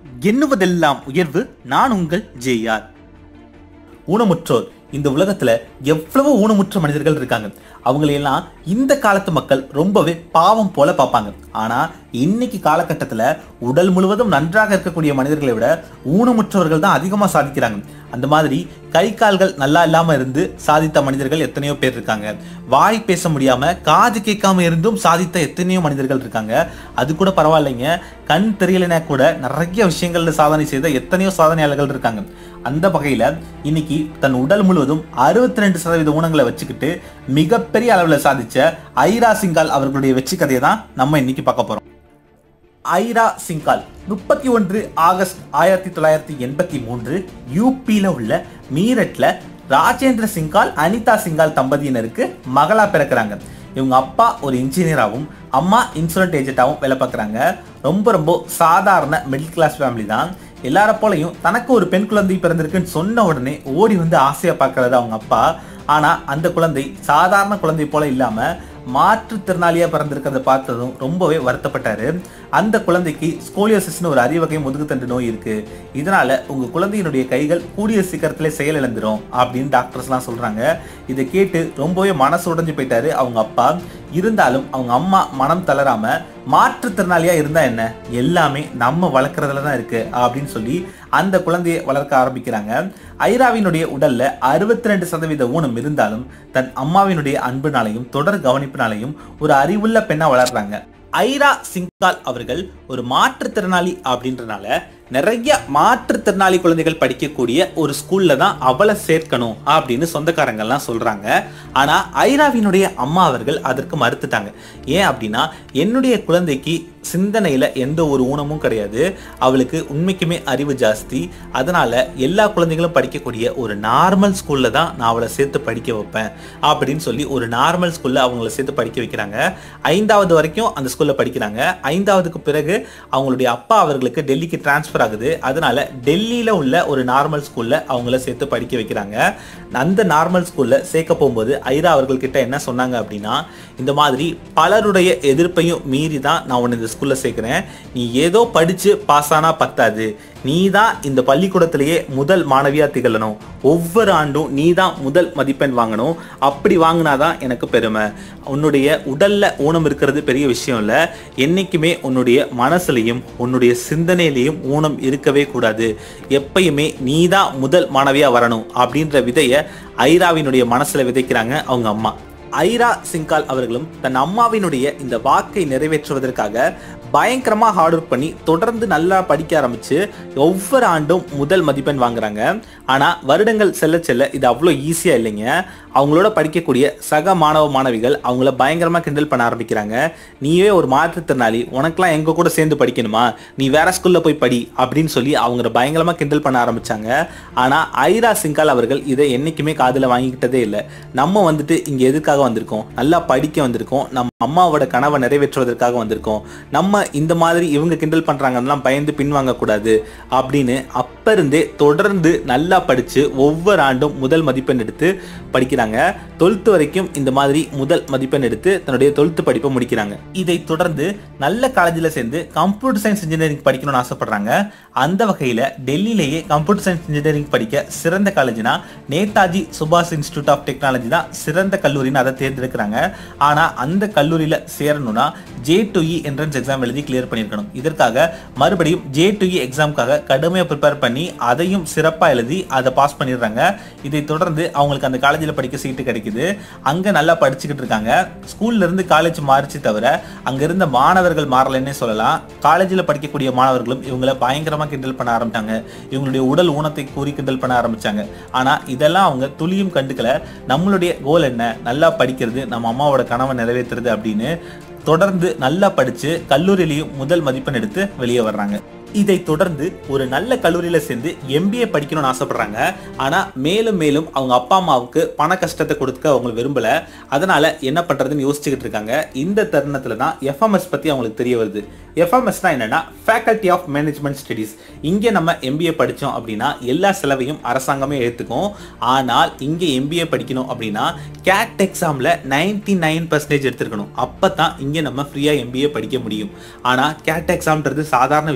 எண்ணுவதெல்லாம் உயர்வு நான் உங்கள் ஜேஆர் ஊனமுற்றோர் இந்த உலகத்துல எவ்வளவு ஊனமுற்ற மனிதர்கள் இருக்காங்க அவங்களையெல்லாம் இந்த காலத்து மக்கள் ரொம்பவே பாவம் போல பார்ப்பாங்க ஆனா இன்னைக்கு காலகட்டத்துல உடல் முழுவதும் நன்றாக இருக்கக்கூடிய மனிதர்களை விட ஊனமுற்றவர்கள் தான் அதிகமா சாதிக்கிறாங்க அந்த மாதிரி கை கால்கள் நல்லா இல்லாம இருந்து சாதித்த மனிதர்கள் எத்தனையோ பேர் இருக்காங்க வாய் பேச முடியாம காது கேட்காம இருந்தும் சாதித்த எத்தனையோ மனிதர்கள் இருக்காங்க அது கூட பரவாயில்லைங்க கண் தெரியலனா கூட நிறைய விஷயங்கள்ல சாதனை செய்த எத்தனையோ சாதனையாளர்கள் இருக்காங்க அந்த வகையில இன்னைக்கு தன் உடல் முழுவதும் அறுபத்தி ரெண்டு சதவீத ஊனங்களை வச்சுக்கிட்டு மிகப்பெரிய அளவுல சாதிச்ச ஐரா சிங்கால் அவர்களுடைய வெற்றி கதையை தான் நம்ம இன்னைக்கு பார்க்க போறோம் ஐரா சிங்கால் முப்பத்தி ஒன்று ஆகஸ்ட் ஆயிரத்தி தொள்ளாயிரத்தி எண்பத்தி மூன்று யூபியில உள்ள மீரட்ல ராஜேந்திர சிங்கால் அனிதா சிங்கால் தம்பதியினருக்கு மகளா பிறக்கிறாங்க இவங்க அப்பா ஒரு இன்ஜினியராகவும் அம்மா இன்சூரன்ஸ் ஏஜென்ட்டாகவும் வேலை பார்க்குறாங்க ரொம்ப ரொம்ப சாதாரண மிடில் கிளாஸ் ஃபேமிலி தான் எல்லார போலையும் தனக்கு ஒரு பெண் குழந்தை பிறந்திருக்குன்னு சொன்ன உடனே ஓடி வந்து ஆசையா பார்க்கறது அவங்க அப்பா ஆனா அந்த குழந்தை சாதாரண குழந்தை போல இல்லாம மாற்றுத்திறனாளியா பிறந்திருக்கிறத பார்த்ததும் ரொம்பவே வருத்தப்பட்டாரு அந்த குழந்தைக்கு ஸ்கோலியோசிஸ்னு ஒரு அறிவகை முதுகுத்தண்டு நோய் இருக்கு இதனால உங்க குழந்தையினுடைய கைகள் கூடிய சீக்கிரத்திலே செயலிழந்துரும் அப்படின்னு டாக்டர்ஸ்லாம் சொல்றாங்க இதை கேட்டு ரொம்பவே மனசு உடைஞ்சு போயிட்டாரு அவங்க அப்பா இருந்தாலும் அவங்க அம்மா மனம் தளராம மாற்றுத்திறனாளியா இருந்தா என்ன எல்லாமே நம்ம வளர்க்கறதுல தான் இருக்கு அப்படின்னு சொல்லி அந்த குழந்தையை வளர்க்க ஆரம்பிக்கிறாங்க ஐராவினுடைய உடல்ல அறுபத்தி ரெண்டு சதவீத ஊனம் இருந்தாலும் தன் அம்மாவினுடைய அன்புனாலையும் தொடர் கவனிப்பினாலையும் ஒரு அறிவுள்ள பெண்ணா வளர்றாங்க ஐரா சிங்கால் அவர்கள் ஒரு மாற்றுத்திறனாளி அப்படின்றனால நிறைய மாற்றுத்திறனாளி குழந்தைகள் படிக்கக்கூடிய ஒரு ஸ்கூல்ல தான் அவளை சேர்க்கணும் அப்படின்னு சொந்தக்காரங்கள்லாம் சொல்றாங்க ஆனா ஐராவினுடைய அம்மா அவர்கள் அதற்கு மறுத்துட்டாங்க ஏன் அப்படின்னா என்னுடைய குழந்தைக்கு சிந்தனையில எந்த ஒரு ஊனமும் கிடையாது அவளுக்கு உண்மைக்குமே அறிவு ஜாஸ்தி அதனால எல்லா குழந்தைகளும் படிக்கக்கூடிய ஒரு நார்மல் ஸ்கூல்ல தான் நான் அவளை சேர்த்து படிக்க வைப்பேன் அப்படின்னு சொல்லி ஒரு நார்மல் ஸ்கூல்ல அவங்கள சேர்த்து படிக்க வைக்கிறாங்க ஐந்தாவது வரைக்கும் அந்த ஸ்கூல்ல படிக்கிறாங்க ஐந்தாவதுக்கு பிறகு அவங்களுடைய அப்பா அவர்களுக்கு டெல்லிக்கு டிரான்ஸ்ஃபர் ஆகுது அதனால டெல்லியில உள்ள ஒரு நார்மல் ஸ்கூல்ல அவங்கள சேர்த்து படிக்க வைக்கிறாங்க அந்த நார்மல் ஸ்கூல்ல சேர்க்க போகும்போது ஐரா அவர்கள் கிட்ட என்ன சொன்னாங்க அப்படின்னா இந்த மாதிரி பலருடைய எதிர்ப்பையும் மீறி தான் நான் உன்னை இந்த ஸ்கூல்ல சேர்க்கிறேன் நீ ஏதோ படிச்சு பாஸ் ஆனா பத்தாது நீ தான் இந்த பள்ளிக்கூடத்திலேயே முதல் மாணவியா திகழணும் ஒவ்வொரு ஆண்டும் நீ தான் முதல் மதிப்பெண் வாங்கணும் அப்படி வாங்கினாதான் எனக்கு பெருமை உன்னுடைய உடல்ல ஊனம் இருக்கிறது பெரிய விஷயம் இல்லை என்னைக்குமே உன்னுடைய மனசுலையும் உன்னுடைய சிந்தனையிலையும் ஊனம் இருக்கவே கூடாது எப்பயுமே நீ தான் முதல் மாணவியா வரணும் அப்படின்ற விதைய ஐராவினுடைய மனசுல விதைக்கிறாங்க அவங்க அம்மா ஐரா சிங்கால் அவர்களும் தன் அம்மாவினுடைய இந்த வாக்கை நிறைவேற்றுவதற்காக பயங்கரமா ஹார்ட் ஒர்க் பண்ணி தொடர்ந்து நல்லா படிக்க ஆரம்பிச்சு ஒவ்வொரு ஆண்டும் முதல் மதிப்பெண் வாங்குறாங்க ஆனா வருடங்கள் செல்ல செல்ல இது அவ்வளோ ஈஸியா இல்லைங்க அவங்களோட படிக்கக்கூடிய சக மாணவ மாணவிகள் அவங்கள பயங்கரமா கிண்டல் பண்ண ஆரம்பிக்கிறாங்க நீயே ஒரு மாற்றுத்திறனாளி உனக்கெல்லாம் எங்க கூட சேர்ந்து படிக்கணுமா நீ வேற ஸ்கூல்ல போய் படி அப்படின்னு சொல்லி அவங்க பயங்கரமா கிண்டல் பண்ண ஆரம்பிச்சாங்க ஆனா ஐரா சிங்கால் அவர்கள் இதை என்னைக்குமே காதுல வாங்கிக்கிட்டதே இல்லை நம்ம வந்துட்டு இங்க எதுக்காக வந்திருக்கோம் நல்லா படிக்க வந்திருக்கோம் நம்ம அம்மாவோட கனவை நிறைவேற்றுவதற்காக வந்திருக்கோம் நம்ம இந்த மாதிரி இவங்க கிண்டல் பண்றாங்கலாம் பயந்து பின்வாங்க கூடாது அப்படின்னு அப்ப இருந்தே தொடர்ந்து நல்லா படிச்சு ஒவ்வொரு ஆண்டும் முதல் மதிப்பெண் எடுத்து படிக்கிறாங்க டுவெல்த் வரைக்கும் இந்த மாதிரி முதல் மதிப்பெண் எடுத்து தன்னுடைய டுவெல்த் படிப்பை முடிக்கிறாங்க இதை தொடர்ந்து நல்ல காலேஜில் சேர்ந்து கம்ப்யூட்டர் சயின்ஸ் இன்ஜினியரிங் படிக்கணும்னு ஆசைப்படுறாங்க அந்த வகையில் டெல்லியிலேயே கம்ப்யூட்டர் சயின்ஸ் இன்ஜினியரிங் படிக்க சிறந்த காலேஜ்னா நேதாஜி சுபாஷ் இன்ஸ்டியூட் ஆஃப் டெக்னாலஜி தான் சிறந்த கல்லூரின்னு அதை தேர்ந்தெடுக்கிறாங்க ஆனால் அந்த கல்லூரியில் சேரணும்னா ஜே டு இ என்ட்ரன்ஸ் எக்ஸாம் எழுதி கிளியர் பண்ணியிருக்கணும் இதற்காக மறுபடியும் ஜே டு இ எக்ஸாமுக்காக கடுமையாக ப்ரிப்பேர் பண்ணி அதையும் சிறப்பாக எழுதி அதை பாஸ் பண்ணிடுறாங்க இதை தொடர்ந்து அவங்களுக்கு அந்த காலேஜில் படிக்க சீட்டு கிடைக்குது அங்கே நல்லா படிச்சுக்கிட்டு இருக்காங்க ஸ்கூல்ல இருந்து காலேஜ் மாறிச்சு தவிர அங்க இருந்த மாணவர்கள் மாறலைன்னே சொல்லலாம் காலேஜில் படிக்கக்கூடிய மாணவர்களும் இவங்கள பயங்கரமா கிண்டல் பண்ண ஆரம்பிச்சாங்க இவங்களுடைய உடல் ஊனத்தை கூறி கிண்டல் பண்ண ஆரம்பிச்சாங்க ஆனா இதெல்லாம் அவங்க துளியும் கண்டுக்கல நம்மளுடைய கோல் என்ன நல்லா படிக்கிறது நம்ம அம்மாவோட கனவை நிறைவேற்றுறது அப்படின்னு தொடர்ந்து நல்லா படிச்சு கல்லூரியிலையும் முதல் மதிப்பெண் எடுத்து வெளியே வர்றாங்க இதை தொடர்ந்து ஒரு நல்ல கல்லூரியில சேர்ந்து எம்பிஏ படிக்கணும்னு ஆசைப்படுறாங்க ஆனா மேலும் மேலும் அவங்க அப்பா அம்மாவுக்கு பண கஷ்டத்தை கொடுக்க அவங்க விரும்பல அதனால என்ன பண்றதுன்னு யோசிச்சுக்கிட்டு இருக்காங்க இந்த தருணத்துல தான் எஃப்எம்எஸ் பத்தி அவங்களுக்கு தெரிய வருது எஃப்எம்எஸ்னா என்னன்னா ஃபேக்கல்டி ஆஃப் மேனேஜ்மெண்ட் ஸ்டடீஸ் இங்கே நம்ம எம்பிஏ படித்தோம் அப்படின்னா எல்லா செலவையும் அரசாங்கமே ஏற்றுக்கும் ஆனால் இங்கே எம்பிஏ படிக்கணும் அப்படின்னா கேட் எக்ஸாமில் நைன்டி நைன் பர்சன்டேஜ் எடுத்திருக்கணும் அப்போ தான் இங்கே நம்ம ஃப்ரீயாக எம்பிஏ படிக்க முடியும் ஆனால் கேட் எக்ஸாம்ன்றது சாதாரண விஷயமே கிடையாது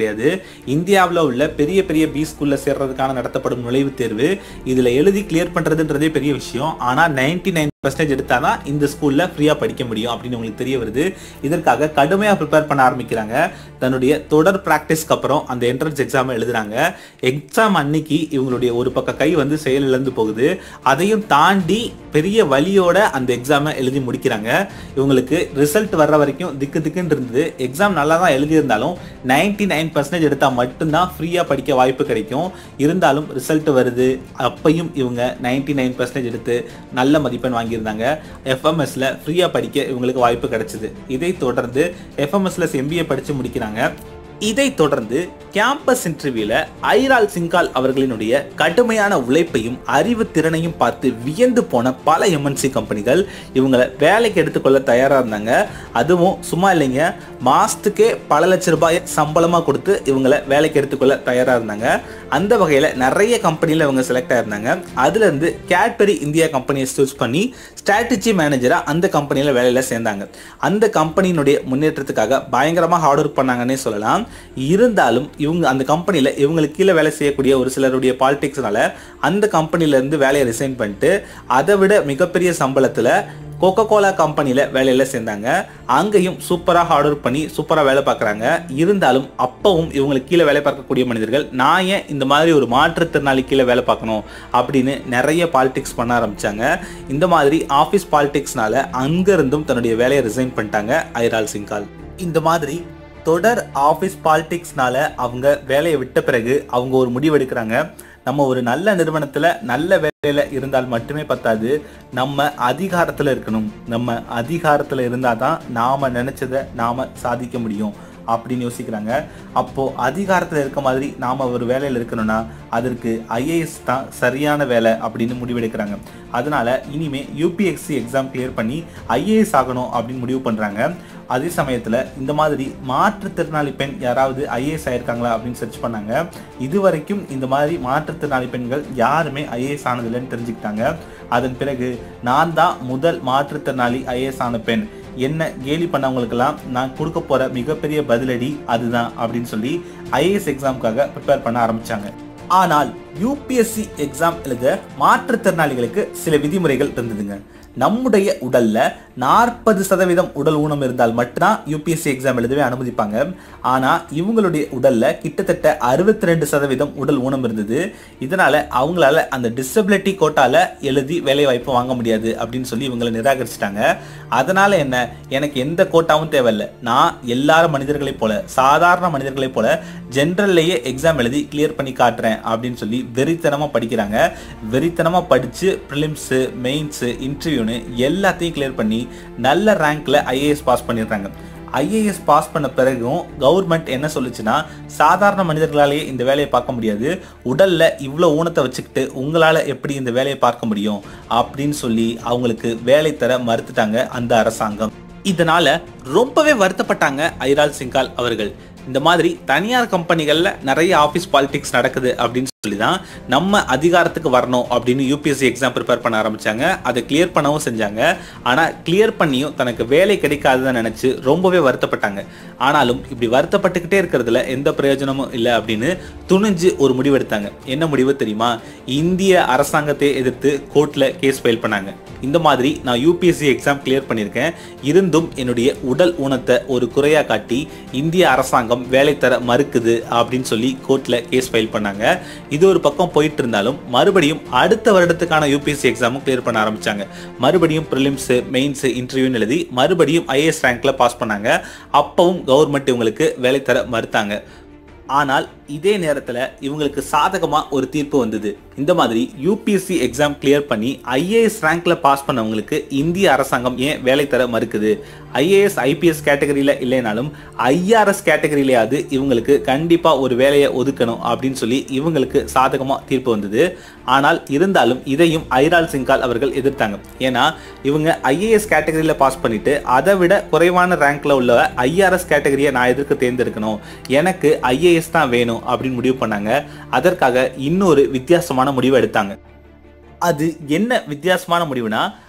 கிடையாது இந்தியாவில் உள்ள பெரிய பெரிய பி ஸ்கூல்ல சேர்றதுக்கான நடத்தப்படும் நுழைவுத் தேர்வு இதுல எழுதி கிளியர் பண்றதுன்றதே பெரிய விஷயம் ஆனா நைன்டி நைன் பர்சன்டேஜ் எடுத்தாதான் இந்த ஸ்கூல்ல ஃப்ரீயா படிக்க முடியும் அப்படின்னு உங்களுக்கு தெரிய வருது இதற்காக கடுமையா ப்ரிப்பேர் பண்ண ஆரம்பிக்கிறாங்க தன்னுடைய தொடர் ப்ராக்டிஸ்க்கு அப்புறம் அந்த என்ட்ரன்ஸ் எக்ஸாம் எழுதுறாங்க எக்ஸாம் அன்னைக்கு இவங்களுடைய ஒரு பக்க கை வந்து செயல் இழந்து போகுது அதையும் தாண்டி பெரிய வலியோட அந்த எக்ஸாமை எழுதி முடிக்கிறாங்க இவங்களுக்கு ரிசல்ட் வர்ற வரைக்கும் திக்கு திக்குன்னு இருந்தது எக்ஸாம் நல்லா தான் எழுதியிருந்தாலும் நைன்டி நைன் பர்சன்டேஜ் எடுத்தால் மட்டும்தான் ஃப்ரீயாக படிக்க வாய்ப்பு கிடைக்கும் இருந்தாலும் ரிசல்ட் வருது அப்பையும் இவங்க நைன்டி நைன் பர்சன்டேஜ் எடுத்து நல்ல மதிப்பெண் வாங்கியிருந்தாங்க எஃப்எம்எஸ்ல ஃப்ரீயாக படிக்க இவங்களுக்கு வாய்ப்பு கிடைச்சிது இதை தொடர்ந்து எஃப்எம்எஸ்ல எம்பிஏ படித்து முடிக்கிறாங்க இதைத் தொடர்ந்து கேம்பஸ் இன்டர்வியூல ஐரால் சிங்கால் அவர்களினுடைய கடுமையான உழைப்பையும் அறிவு திறனையும் பார்த்து வியந்து போன பல எம்என்சி கம்பெனிகள் இவங்களை வேலைக்கு எடுத்துக்கொள்ள தயாரா இருந்தாங்க அதுவும் சும்மா இல்லைங்க மாசத்துக்கே பல லட்ச ரூபாய் சம்பளமா கொடுத்து இவங்களை வேலைக்கு எடுத்துக்கொள்ள தயாரா இருந்தாங்க அந்த வகையில நிறைய கம்பெனில இவங்க செலக்ட் ஆயிருந்தாங்க அதுல இருந்து கேட்பரி இந்தியா கம்பெனியை சூஸ் பண்ணி ஸ்ட்ராட்டஜி மேனேஜரா அந்த கம்பெனியில வேலையில சேர்ந்தாங்க அந்த கம்பெனியினுடைய முன்னேற்றத்துக்காக பயங்கரமா ஹார்ட் ஒர்க் பண்ணாங்கன்னே சொல்லலாம் இருந்தாலும் இவங்க அந்த கம்பெனியில் இவங்களுக்கு கீழே வேலை செய்யக்கூடிய ஒரு சிலருடைய பாலிடிக்ஸ்னால அந்த கம்பெனில இருந்து வேலையை ரிசைன் பண்ணிட்டு அதை விட மிகப்பெரிய சம்பளத்தில் கோகோ கோலா கம்பெனியில் வேலையில் சேர்ந்தாங்க அங்கேயும் சூப்பராக ஹார்ட் ஒர்க் பண்ணி சூப்பராக வேலை பார்க்குறாங்க இருந்தாலும் அப்பவும் இவங்களுக்கு கீழே வேலை பார்க்கக்கூடிய மனிதர்கள் நான் ஏன் இந்த மாதிரி ஒரு மாற்றுத்திறனாளி கீழே வேலை பார்க்கணும் அப்படின்னு நிறைய பாலிடிக்ஸ் பண்ண ஆரம்பிச்சாங்க இந்த மாதிரி ஆஃபீஸ் பாலிடிக்ஸ்னால அங்கிருந்தும் தன்னுடைய வேலையை ரிசைன் பண்ணிட்டாங்க ஐரால் சிங்கால் இந்த மாதிரி தொடர் ஆஃபீஸ் பாலிடிக்ஸ்னால அவங்க வேலையை விட்ட பிறகு அவங்க ஒரு முடிவு எடுக்கிறாங்க நம்ம ஒரு நல்ல நிறுவனத்தில் நல்ல வேலையில் இருந்தால் மட்டுமே பத்தாது நம்ம அதிகாரத்தில் இருக்கணும் நம்ம அதிகாரத்தில் இருந்தால் தான் நாம் நினச்சதை நாம் சாதிக்க முடியும் அப்படின்னு யோசிக்கிறாங்க அப்போ அதிகாரத்தில் இருக்க மாதிரி நாம ஒரு வேலையில் இருக்கணும்னா அதற்கு ஐஏஎஸ் தான் சரியான வேலை அப்படின்னு முடிவெடுக்கிறாங்க அதனால இனிமே யூபிஎஸ்சி எக்ஸாம் கிளியர் பண்ணி ஐஏஎஸ் ஆகணும் அப்படின்னு முடிவு பண்றாங்க அதே சமயத்தில் இந்த மாதிரி மாற்றுத்திறனாளி பெண் யாராவது ஐஏஎஸ் ஆயிருக்காங்களா அப்படின்னு சர்ச் பண்ணாங்க இது வரைக்கும் இந்த மாதிரி மாற்றுத்திறனாளி பெண்கள் யாருமே ஐஏஎஸ் ஆனதில்லைன்னு தெரிஞ்சுக்கிட்டாங்க அதன் பிறகு நான் தான் முதல் மாற்றுத்திறனாளி ஐஏஎஸ் ஆன பெண் என்ன கேலி பண்ணவங்களுக்கெல்லாம் நான் கொடுக்க போற மிகப்பெரிய பதிலடி அதுதான் அப்படின்னு சொல்லி ஐஏஎஸ் எக்ஸாமுக்காக ப்ரிப்பேர் பண்ண ஆரம்பிச்சாங்க ஆனால் யூபிஎஸ்சி எக்ஸாம் எழுத மாற்றுத்திறனாளிகளுக்கு சில விதிமுறைகள் இருந்ததுங்க நம்முடைய உடல்ல நாற்பது சதவீதம் உடல் ஊனம் இருந்தால் மட்டும்தான் யூபிஎஸ்சி எக்ஸாம் எழுதவே அனுமதிப்பாங்க ஆனா இவங்களுடைய உடல்ல கிட்டத்தட்ட அறுபத்தி ரெண்டு சதவீதம் உடல் ஊனம் இருந்தது இதனால அவங்களால அந்த டிசபிலிட்டி கோட்டால எழுதி வேலை வாய்ப்பு வாங்க முடியாது அப்படின்னு சொல்லி இவங்களை நிராகரிச்சிட்டாங்க அதனால என்ன எனக்கு எந்த கோட்டாவும் தேவையில்லை நான் எல்லார மனிதர்களைப் போல சாதாரண மனிதர்களைப் போல ஜென்ரல்லையே எக்ஸாம் எழுதி கிளியர் பண்ணி காட்டுறேன் அப்படின்னு சொல்லி வெறித்தனமா படிக்கிறாங்க வெறித்தனமா படிச்சு ப்ரிலிம்ஸ் மெயின்ஸ் இன்டர்வியூன்னு எல்லாத்தையும் கிளியர் பண்ணி நல்ல ரேங்க்ல ஐஏஎஸ் பாஸ் பண்ணிடுறாங்க ஐஏஎஸ் பாஸ் பண்ண பிறகும் கவர்மெண்ட் என்ன சொல்லுச்சுன்னா சாதாரண மனிதர்களாலேயே இந்த வேலையை பார்க்க முடியாது உடல்ல இவ்வளோ ஊனத்தை வச்சுக்கிட்டு உங்களால எப்படி இந்த வேலையை பார்க்க முடியும் அப்படின்னு சொல்லி அவங்களுக்கு வேலை தர மறுத்துட்டாங்க அந்த அரசாங்கம் இதனால ரொம்பவே வருத்தப்பட்டாங்க ஐரால் சிங்கால் அவர்கள் இந்த மாதிரி தனியார் கம்பெனிகளில் நிறைய ஆஃபீஸ் பாலிடிக்ஸ் நடக்குது அப்படின்னு சொல்லி தான் நம்ம அதிகாரத்துக்கு வரணும் அப்படின்னு யூபிஎஸ்சி எக்ஸாம் ப்ரிப்பேர் பண்ண ஆரம்பிச்சாங்க அதை கிளியர் பண்ணவும் செஞ்சாங்க ஆனால் கிளியர் பண்ணியும் தனக்கு வேலை கிடைக்காதுன்னு நினச்சி ரொம்பவே வருத்தப்பட்டாங்க ஆனாலும் இப்படி வருத்தப்பட்டுக்கிட்டே இருக்கிறதுல எந்த பிரயோஜனமும் இல்லை அப்படின்னு துணிஞ்சு ஒரு முடிவு எடுத்தாங்க என்ன முடிவு தெரியுமா இந்திய அரசாங்கத்தை எதிர்த்து கோர்ட்டில் கேஸ் ஃபைல் பண்ணாங்க இந்த மாதிரி நான் யூபிஎஸ்சி எக்ஸாம் கிளியர் பண்ணியிருக்கேன் இருந்தும் என்னுடைய உடல் ஊனத்தை ஒரு குறையாக காட்டி இந்திய அரசாங்கம் வேலை தர மறுக்குது அப்படின்னு சொல்லி கோர்ட்டில் கேஸ் ஃபைல் பண்ணாங்க இது ஒரு பக்கம் போயிட்டு இருந்தாலும் மறுபடியும் அடுத்த வருடத்துக்கான யூபிஎஸ்சி எக்ஸாமும் கிளியர் பண்ண ஆரம்பிச்சாங்க மறுபடியும் ப்ரிலிம்ஸ் மெயின்ஸ் இன்டர்வியூன்னு எழுதி மறுபடியும் ஐஏஎஸ் ரேங்க்ல பாஸ் பண்ணாங்க அப்பவும் கவர்மெண்ட் இவங்களுக்கு வேலை தர மறுத்தாங்க ஆனால் இதே நேரத்தில் இவங்களுக்கு சாதகமாக ஒரு தீர்ப்பு வந்தது இந்த மாதிரி யூபிஎஸ்சி எக்ஸாம் கிளியர் பண்ணி ஐஏஎஸ் ரேங்க்ல பாஸ் பண்ணவங்களுக்கு இந்திய அரசாங்கம் ஏன் வேலை தர மறுக்குது ஐஏஎஸ் ஐபிஎஸ் கேட்டகரியில் இல்லைனாலும் ஐஆர்எஸ் கேட்டகரியிலேயாவது இவங்களுக்கு கண்டிப்பாக ஒரு வேலையை ஒதுக்கணும் அப்படின்னு சொல்லி இவங்களுக்கு சாதகமாக தீர்ப்பு வந்தது ஆனால் இருந்தாலும் இதையும் ஐரால் சிங்கால் அவர்கள் எதிர்த்தாங்க ஏன்னா இவங்க ஐஏஎஸ் கேட்டகரியில் பாஸ் பண்ணிட்டு அதை விட குறைவான ரேங்க்ல உள்ள ஐஆர்எஸ் கேட்டகரியை நான் எதற்கு தேர்ந்தெடுக்கணும் எனக்கு ஐஏஎஸ் தான் வேணும் அப்படின்னு முடிவு பண்ணாங்க அதற்காக இன்னொரு வித்தியாசமான முடிவு எடுத்தாங்க அது என்ன வித்தியாசமான முடிவுனா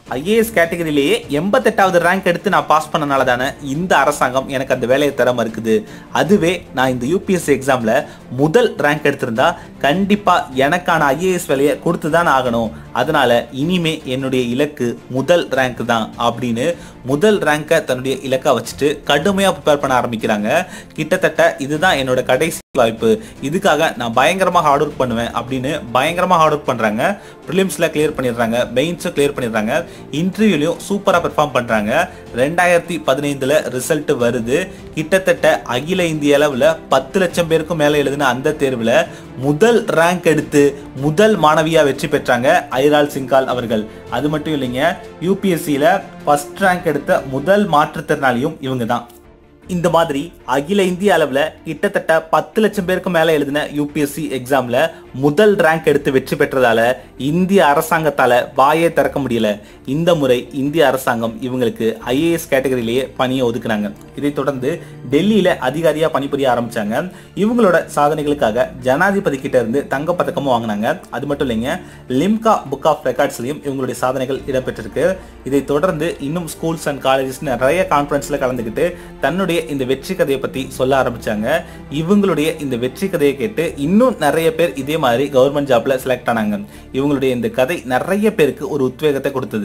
ஐஏஎஸ் கேட்டகரியிலேயே எண்பத்தெட்டாவது ரேங்க் எடுத்து நான் பாஸ் பண்ணனால தானே இந்த அரசாங்கம் எனக்கு அந்த வேலையை தர மறுக்குது அதுவே நான் இந்த யூபிஎஸ்சி எக்ஸாமில் முதல் ரேங்க் எடுத்திருந்தா கண்டிப்பாக எனக்கான ஐஏஎஸ் வேலையை கொடுத்து தான் ஆகணும் அதனால இனிமே என்னுடைய இலக்கு முதல் ரேங்க் தான் அப்படின்னு முதல் ரேங்கை தன்னுடைய இலக்கா வச்சுட்டு கடுமையாக ப்ரிப்பேர் பண்ண ஆரம்பிக்கிறாங்க கிட்டத்தட்ட இதுதான் என்னோட கடைசி வாய்ப்பு இதுக்காக நான் பயங்கரமாக ஹார்ட் ஒர்க் பண்ணுவேன் அப்படின்னு பயங்கரமாக ஹார்ட் ஒர்க் பண்ணுறாங்க ப்ரிலிம்ஸில் கிளியர் பண்ணிடுறாங்க மெயின்ஸும் கிளியர் பண்ணிடுறாங்க இன்டர்வியூலையும் சூப்பராக பெர்ஃபார்ம் பண்ணுறாங்க ரெண்டாயிரத்தி பதினைந்தில் ரிசல்ட் வருது கிட்டத்தட்ட அகில இந்திய அளவில் பத்து லட்சம் பேருக்கும் மேலே எழுதின அந்த தேர்வில் முதல் ரேங்க் எடுத்து முதல் மாணவியாக வெற்றி பெற்றாங்க ஐரால் சிங்கால் அவர்கள் அது மட்டும் இல்லைங்க யூபிஎஸ்சியில் ஃபர்ஸ்ட் ரேங்க் எடுத்த முதல் மாற்றுத்திறனாளியும் இவங்க தான் இந்த மாதிரி அகில இந்திய அளவில் கிட்டத்தட்ட பத்து லட்சம் பேருக்கு மேலே எழுதின யூபிஎஸ்சி எக்ஸாமில் முதல் ரேங்க் எடுத்து வெற்றி பெற்றதால இந்திய அரசாங்கத்தால் வாயே திறக்க முடியல இந்த முறை இந்திய அரசாங்கம் இவங்களுக்கு ஐஏஎஸ் கேட்டகரியிலேயே பணியை ஒதுக்குனாங்க இதைத் தொடர்ந்து டெல்லியில் அதிகாரியாக பணிபுரிய ஆரம்பிச்சாங்க இவங்களோட சாதனைகளுக்காக ஜனாதிபதி கிட்ட இருந்து தங்கப்பதக்கமும் வாங்கினாங்க அது மட்டும் இல்லைங்க லிம்கா புக் ஆஃப் ரெக்கார்ட்ஸ்லையும் இவங்களுடைய சாதனைகள் இடம்பெற்றிருக்கு இதைத் தொடர்ந்து இன்னும் ஸ்கூல்ஸ் அண்ட் காலேஜஸ் நிறைய கான்ஃபரன்ஸில் கலந்துக்கிட்டு தன்னுடைய இந்த வெற்றி கதையை பற்றி சொல்ல ஆரம்பிச்சாங்க இவங்களுடைய இந்த வெற்றி கதையை கேட்டு இன்னும் நிறைய பேர் இதே மாதிரி கவர்மெண்ட் ஜாப்ல செலக்ட் ஆனாங்க இவங்களுடைய இந்த கதை நிறைய பேருக்கு ஒரு உத்வேகத்தை கொடுத்தது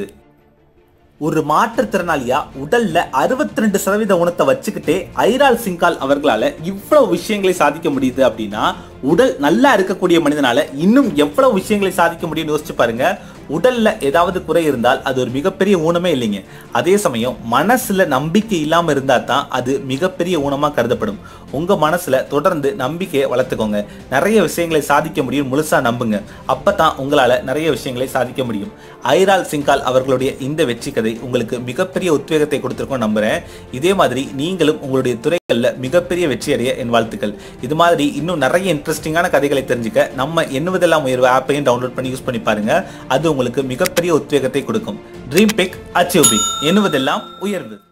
ஒரு மாற்றுத்திறனாளியா உடல்ல அறுபத்தி ரெண்டு சதவீத உணத்தை வச்சுக்கிட்டே ஐரால் சிங்கால் அவர்களால இவ்வளவு விஷயங்களை சாதிக்க முடியுது அப்படின்னா உடல் நல்லா இருக்கக்கூடிய மனிதனால இன்னும் எவ்வளவு விஷயங்களை சாதிக்க முடியும்னு யோசிச்சு பாருங்க உடல்ல ஏதாவது குறை இருந்தால் அது ஒரு மிகப்பெரிய ஊனமே இல்லைங்க அதே சமயம் மனசுல நம்பிக்கை இல்லாம இருந்தா தான் அது மிகப்பெரிய ஊனமா கருதப்படும் உங்க மனசுல தொடர்ந்து நம்பிக்கையை வளர்த்துக்கோங்க நிறைய விஷயங்களை சாதிக்க முடியும் முழுசா நம்புங்க அப்பதான் உங்களால நிறைய விஷயங்களை சாதிக்க முடியும் ஐரால் சிங்கால் அவர்களுடைய இந்த வெற்றி கதை உங்களுக்கு மிகப்பெரிய உத்வேகத்தை கொடுத்திருக்கும் நம்புறேன் இதே மாதிரி நீங்களும் உங்களுடைய துறைகள்ல மிகப்பெரிய வெற்றி அடைய என் வாழ்த்துக்கள் இது மாதிரி இன்னும் நிறைய இன்ட்ரெஸ்டிங்கான கதைகளை தெரிஞ்சுக்க நம்ம எண்ணுவதெல்லாம் உயர்வு ஆப்பையும் டவுன்லோட் பண்ணி யூஸ் பண்ணி பாருங்க அது உங்களுக்கு மிகப்பெரிய உத்வேகத்தை கொடுக்கும் ட்ரீம் பிக் அச்சீவ் பிக் எண்ணுவதெல்லாம் உயர்வு